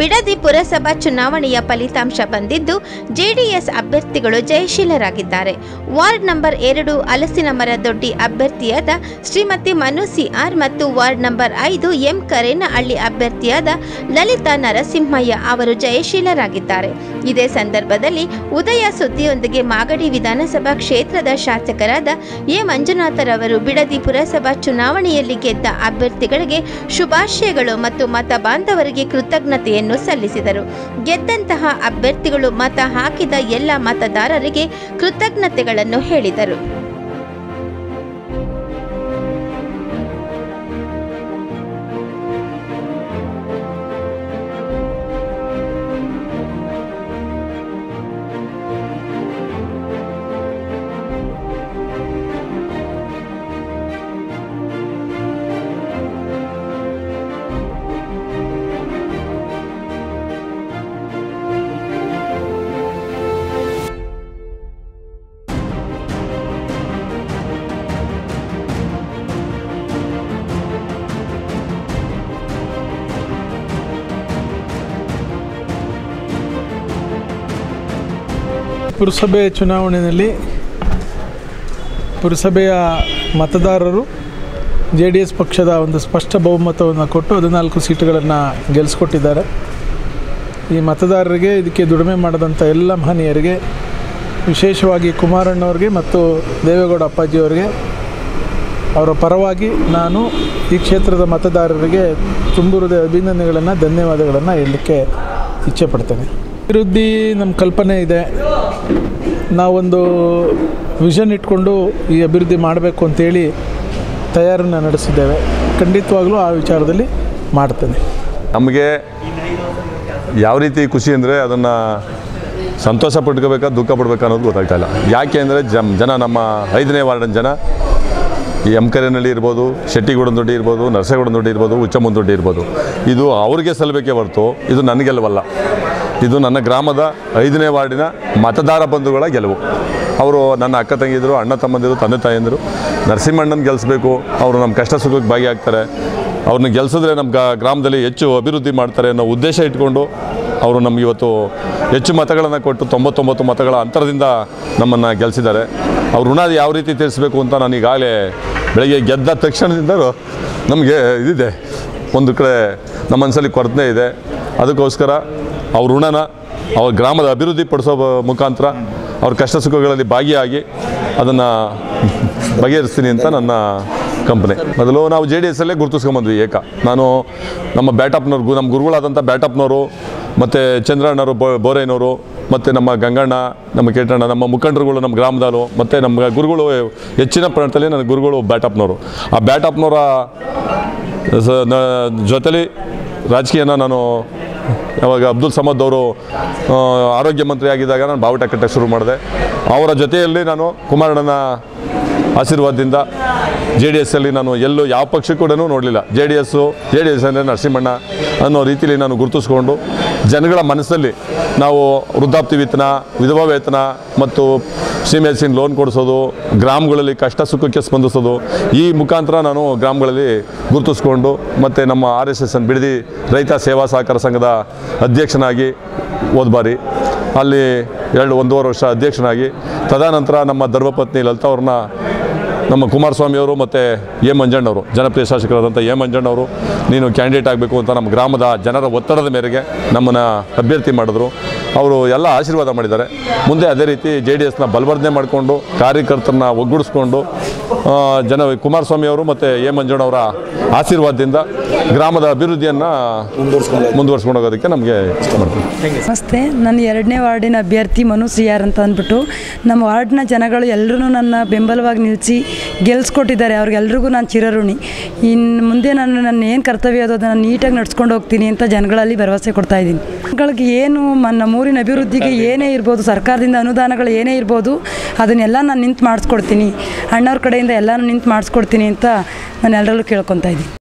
ಬಿಡದಿ ಪುರಸಭಾ ಚುನಾವಣೆಯ ಫಲಿತಾಂಶ ಬಂದಿದ್ದು ಜೆಡಿಎಸ್ ಅಭ್ಯರ್ಥಿಗಳು ಜಯಶೀಲರಾಗಿದ್ದಾರೆ ವಾರ್ಡ್ ನಂಬರ್ ಎರಡು ಹಲಸಿನ ಮರ ದೊಡ್ಡಿ ಅಭ್ಯರ್ಥಿಯಾದ ಶ್ರೀಮತಿ ಮನು ಸಿಆರ್ ಮತ್ತು ವಾರ್ಡ್ ನಂಬರ್ ಐದು ಎಂ ಕರೇನಹಳ್ಳಿ ಅಭ್ಯರ್ಥಿಯಾದ ಲಲಿತಾ ನರಸಿಂಹಯ್ಯ ಅವರು ಜಯಶೀಲರಾಗಿದ್ದಾರೆ ಇದೇ ಸಂದರ್ಭದಲ್ಲಿ ಉದಯ ಸುದ್ದಿಯೊಂದಿಗೆ ಮಾಗಡಿ ವಿಧಾನಸಭಾ ಕ್ಷೇತ್ರದ ಶಾಸಕರಾದ ಎ ಮಂಜುನಾಥರವರು ಬಿಡದಿ ಪುರಸಭಾ ಚುನಾವಣೆಯಲ್ಲಿ ಗೆದ್ದ ಅಭ್ಯರ್ಥಿಗಳಿಗೆ ಶುಭಾಶಯಗಳು ಮತ್ತು ಮತ ಬಾಂಧವರಿಗೆ ಕೃತಜ್ಞತೆಯನ್ನು ಸಲ್ಲಿಸಿದರು ಗೆದ್ದಂತಹ ಅಭ್ಯರ್ಥಿಗಳು ಮತ ಹಾಕಿದ ಎಲ್ಲ ಮತದಾರರಿಗೆ ಕೃತಜ್ಞತೆಗಳನ್ನು ಹೇಳಿದರು ಪುರಸಭೆ ಚುನಾವಣೆಯಲ್ಲಿ ಪುರಸಭೆಯ ಮತದಾರರು ಜೆ ಡಿ ಎಸ್ ಪಕ್ಷದ ಒಂದು ಸ್ಪಷ್ಟ ಬಹುಮತವನ್ನು ಕೊಟ್ಟು ಹದಿನಾಲ್ಕು ಸೀಟುಗಳನ್ನು ಗೆಲ್ಲಿಸ್ಕೊಟ್ಟಿದ್ದಾರೆ ಈ ಮತದಾರರಿಗೆ ಇದಕ್ಕೆ ದುಡಿಮೆ ಮಾಡಿದಂಥ ಎಲ್ಲ ಮಹನೀಯರಿಗೆ ವಿಶೇಷವಾಗಿ ಕುಮಾರಣ್ಣವ್ರಿಗೆ ಮತ್ತು ದೇವೇಗೌಡ ಅಪ್ಪಾಜಿಯವರಿಗೆ ಅವರ ಪರವಾಗಿ ನಾನು ಈ ಕ್ಷೇತ್ರದ ಮತದಾರರಿಗೆ ತುಂಬ ಹೃದಯ ಅಭಿನಂದನೆಗಳನ್ನು ಧನ್ಯವಾದಗಳನ್ನು ಹೇಳಲಿಕ್ಕೆ ಇಚ್ಛೆ ಪಡ್ತೇನೆ ಅಭಿವೃದ್ಧಿ ನಮ್ಮ ಕಲ್ಪನೆ ಇದೆ ನಾವೊಂದು ವಿಷನ್ ಇಟ್ಕೊಂಡು ಈ ಅಭಿವೃದ್ಧಿ ಮಾಡಬೇಕು ಅಂತೇಳಿ ತಯಾರನ್ನು ನಡೆಸಿದ್ದೇವೆ ಖಂಡಿತವಾಗ್ಲೂ ಆ ವಿಚಾರದಲ್ಲಿ ಮಾಡ್ತೇನೆ ನಮಗೆ ಯಾವ ರೀತಿ ಖುಷಿ ಅಂದರೆ ಅದನ್ನು ಸಂತೋಷ ಪಟ್ಕೋಬೇಕಾ ದುಃಖ ಪಡ್ಬೇಕಾ ಅನ್ನೋದು ಗೊತ್ತಾಗ್ತಾ ಇಲ್ಲ ಯಾಕೆ ಅಂದರೆ ಜಮ್ ಜನ ನಮ್ಮ ಐದನೇ ವಾರ್ಡಿನ ಜನ ಈ ಎಮ್ ಕರೇನಹಳ್ಳಿ ಇರ್ಬೋದು ಶೆಟ್ಟಿಗೌಡನದೊಡ್ಡಿ ಇರ್ಬೋದು ನರಸೇಗೌಡನದೊಡ್ಡಿ ಇರ್ಬೋದು ಉಚ್ಚಮ್ಮನದೊಡ್ಡಿ ಇರ್ಬೋದು ಇದು ಅವ್ರಿಗೆ ಸಲ್ಲಬೇಕೇ ಹೊರತು ಇದು ನನ್ನ ಗೆಲುವಲ್ಲ ಇದು ನನ್ನ ಗ್ರಾಮದ ಐದನೇ ವಾರ್ಡಿನ ಮತದಾರ ಬಂಧುಗಳ ಗೆಲುವು ಅವರು ನನ್ನ ಅಕ್ಕ ತಂಗಿದ್ರು ಅಣ್ಣ ತಮ್ಮಂದಿರು ತಂದೆ ತಾಯಂದಿರು ನರಸಿಂಹಣ್ಣನ ಗೆಲ್ಲಿಸ್ಬೇಕು ಅವರು ನಮ್ಮ ಕಷ್ಟ ಸುಖಕ್ಕೆ ಭಾಗಿಯಾಗ್ತಾರೆ ಅವ್ರನ್ನ ಗೆಲ್ಸಿದ್ರೆ ನಮ್ಮ ಗ- ಗ್ರಾಮದಲ್ಲಿ ಹೆಚ್ಚು ಅಭಿವೃದ್ಧಿ ಮಾಡ್ತಾರೆ ಅನ್ನೋ ಉದ್ದೇಶ ಇಟ್ಕೊಂಡು ಅವರು ನಮ್ಗೆ ಇವತ್ತು ಹೆಚ್ಚು ಮತಗಳನ್ನು ಕೊಟ್ಟು ತೊಂಬತ್ತೊಂಬತ್ತು ಮತಗಳ ಅಂತರದಿಂದ ನಮ್ಮನ್ನು ಗೆಲ್ಲಿಸಿದ್ದಾರೆ ಅವ್ರ ಋಣ ಯಾವ ರೀತಿ ತೀರಿಸಬೇಕು ಅಂತ ನಾನು ಈಗಾಗಲೇ ಬೆಳಗ್ಗೆ ಗೆದ್ದ ತಕ್ಷಣದಿಂದಲೂ ನಮಗೆ ಇದಿದೆ ಒಂದು ಕಡೆ ನಮ್ಮ ಮನಸ್ಸಲ್ಲಿ ಕೊರತೆ ಇದೆ ಅದಕ್ಕೋಸ್ಕರ ಅವ್ರ ಋಣನ ಅವ್ರ ಗ್ರಾಮದ ಅಭಿವೃದ್ಧಿ ಪಡಿಸೋ ಬ- ಮುಖಾಂತರ ಅವ್ರ ಕಷ್ಟ ಸುಖಗಳಲ್ಲಿ ಭಾಗಿಯಾಗಿ ಅದನ್ನು ಬಗೆಹರಿಸ್ತೀನಿ ಅಂತ ನನ್ನ ಕಂಪನಿ ಮೊದಲು ನಾವು ಜೆ ಡಿ ಎಸ್ಸಲ್ಲೇ ಗುರುತಿಸ್ಕೊಂಬಂದ್ವಿ ಏಕ ನಾನು ನಮ್ಮ ಬ್ಯಾಟಪ್ನವ್ರು ನಮ್ಮ ಗುರುಗಳಾದಂಥ ಬ್ಯಾಟಪ್ನವರು ಮತ್ತು ಚಂದ್ರಣ್ಣವರು ಬೋ ಬೋರಯ್ಯನವರು ಮತ್ತು ನಮ್ಮ ಗಂಗಣ್ಣ ನಮ್ಮ ಕೇಟಣ್ಣ ನಮ್ಮ ಮುಖಂಡರುಗಳು ನಮ್ಮ ಗ್ರಾಮದವರು ಮತ್ತು ನಮ್ಮ ಗುರುಗಳು ಹೆಚ್ಚಿನ ಪ್ರಮಾಣದಲ್ಲಿ ನನ್ನ ಗುರುಗಳು ಬ್ಯಾಟಪ್ನವರು ಆ ಬ್ಯಾಟಪ್ನವರ ಸ- ನ ಜೊತೆಲಿ ರಾಜಕೀಯನ ನಾನು ಯಾವಾಗ ಅಬ್ದುಲ್ ಸಮದ್ ಅವರು ಆ, ಆರೋಗ್ಯ ಮಂತ್ರಿ ಆಗಿದ್ದಾಗ ನಾನು ಬಾವುಟ ಕಟ್ಟಕ್ಕೆ ಶುರು ಮಾಡಿದೆ ಅವರ ಜೊತೆಯಲ್ಲಿ ನಾನು ಕುಮಾರಣ್ಣನ ಆಶೀರ್ವಾದದಿಂದ ಜೆ ಡಿ ಎಸ್ಸಲ್ಲಿ ನಾನು ಎಲ್ಲೂ ಯಾವ ಪಕ್ಷ ಕೂಡ ನೋಡಲಿಲ್ಲ J D S J D S ಅಂದರೆ ನರಸಿಂಹಣ್ಣ ಅನ್ನೋ ರೀತಿಯಲ್ಲಿ ನಾನು ಗುರುತಿಸ್ಕೊಂಡು ಜನಗಳ ಮನಸ್ಸಲ್ಲಿ ನಾವು ವೃದ್ಧಾಪ್ತಿ ವೇತನ ವಿಧವಾ ವೇತನ ಮತ್ತು ಸೀಮೆಸಿನ್ ಲೋನ್ ಕೊಡಿಸೋದು ಗ್ರಾಮಗಳಲ್ಲಿ ಕಷ್ಟ ಸುಖಕ್ಕೆ ಸ್ಪಂದಿಸೋದು ಈ ಮುಖಾಂತರ ನಾನು ಗ್ರಾಮಗಳಲ್ಲಿ ಗುರುತಿಸ್ಕೊಂಡು ಮತ್ತು ನಮ್ಮ R S S N Bidadi ರೈತ ಸೇವಾ ಸಹಕಾರ ಸಂಘದ ಅಧ್ಯಕ್ಷನಾಗಿ ಹೋದ ಬಾರಿ ಅಲ್ಲಿ ಎರಡು ಒಂದೂವರೆ ವರ್ಷ ಅಧ್ಯಕ್ಷನಾಗಿ ತದನಂತರ ನಮ್ಮ ಧರ್ಮಪತ್ನಿ ಲಲಿತಾ ಅವ್ರನ್ನ ನಮ್ಮ ಕುಮಾರಸ್ವಾಮಿಯವರು ಮತ್ತು ಎ ಮಂಜಣ್ಣವರು ಜನಪ್ರಿಯ ಶಾಸಕರಾದಂಥ ಎ ಮಂಜಣ್ಣವರು ನೀನು ಕ್ಯಾಂಡಿಡೇಟ್ ಆಗಬೇಕು ಅಂತ ನಮ್ಮ ಗ್ರಾಮದ ಜನರ ಒತ್ತಡದ ಮೇರೆಗೆ ನಮ್ಮನ್ನು ಅಭ್ಯರ್ಥಿ ಮಾಡಿದ್ರು ಅವರು ಎಲ್ಲ ಆಶೀರ್ವಾದ ಮಾಡಿದ್ದಾರೆ ಮುಂದೆ ಅದೇ ರೀತಿ ಜೆ ಡಿ ಎಸ್ನ ಬಲವರ್ಧನೆ ಮಾಡಿಕೊಂಡು ಕಾರ್ಯಕರ್ತರನ್ನ ಒಗ್ಗೂಡಿಸ್ಕೊಂಡು ಆ, ಜನ ಕುಮಾರಸ್ವಾಮಿಯವರು ಮತ್ತು ಎ ಮಂಜಣ್ಣವರ ಆಶೀರ್ವಾದದಿಂದ ಗ್ರಾಮದ ಅಭಿವೃದ್ಧಿಯನ್ನು ಮುಂದುವರ್ಸ್ಕೊಂಡು ಹೋಗೋದಕ್ಕೆ ನಮಗೆ ಇಷ್ಟಪಡ್ತೀನಿ ನಮಸ್ತೆ ನನ್ನ ಎರಡನೇ ವಾರ್ಡಿನ ಅಭ್ಯರ್ಥಿ ಮನು ಸಿಯಾರ್ ಅಂತ ಅಂದ್ಬಿಟ್ಟು ನಮ್ಮ ವಾರ್ಡ್ನ ಜನಗಳು ಎಲ್ಲರೂ ನನ್ನ ಬೆಂಬಲವಾಗಿ ನಿಲ್ಲಿಸಿ ಗೆಲ್ಸ್ಕೊಟ್ಟಿದ್ದಾರೆ ಅವ್ರಿಗೆಲ್ರಿಗೂ ನಾನು ಚಿರಋಣಿ ಇನ್ನು ಮುಂದೆ ನಾನು ನನ್ನ ಏನು ಕರ್ತವ್ಯ ಅದೋ ಅದನ್ನು ನೀಟಾಗಿ ನಡ್ಸ್ಕೊಂಡು ಹೋಗ್ತೀನಿ ಅಂತ ಜನಗಳಲ್ಲಿ ಭರವಸೆ ಕೊಡ್ತಾ ಇದ್ದೀನಿ ಜನಗಳಿಗೆ ಏನು ಮ- ನಮ್ಮೂರಿನ ಅಭಿವೃದ್ಧಿಗೆ ಏನೇ ಇರ್ಬೋದು ಸರ್ಕಾರದಿಂದ ಅನುದಾನಗಳು ಏನೇ ಇರ್ಬೋದು ಅದನ್ನೆಲ್ಲ ನಾನು ನಿಂತು ಮಾಡಿಸ್ಕೊಡ್ತೀನಿ ಅಣ್ಣವ್ರ ಕಡೆಯಿಂದ ಎಲ್ಲನೂ ನಿಂತು ಮಾಡಿಸ್ಕೊಡ್ತೀನಿ ಅಂತ ನಾನು ಎಲ್ಲರಲ್ಲೂ ಕೇಳ್ಕೊತಾ ಇದ್ದೀನಿ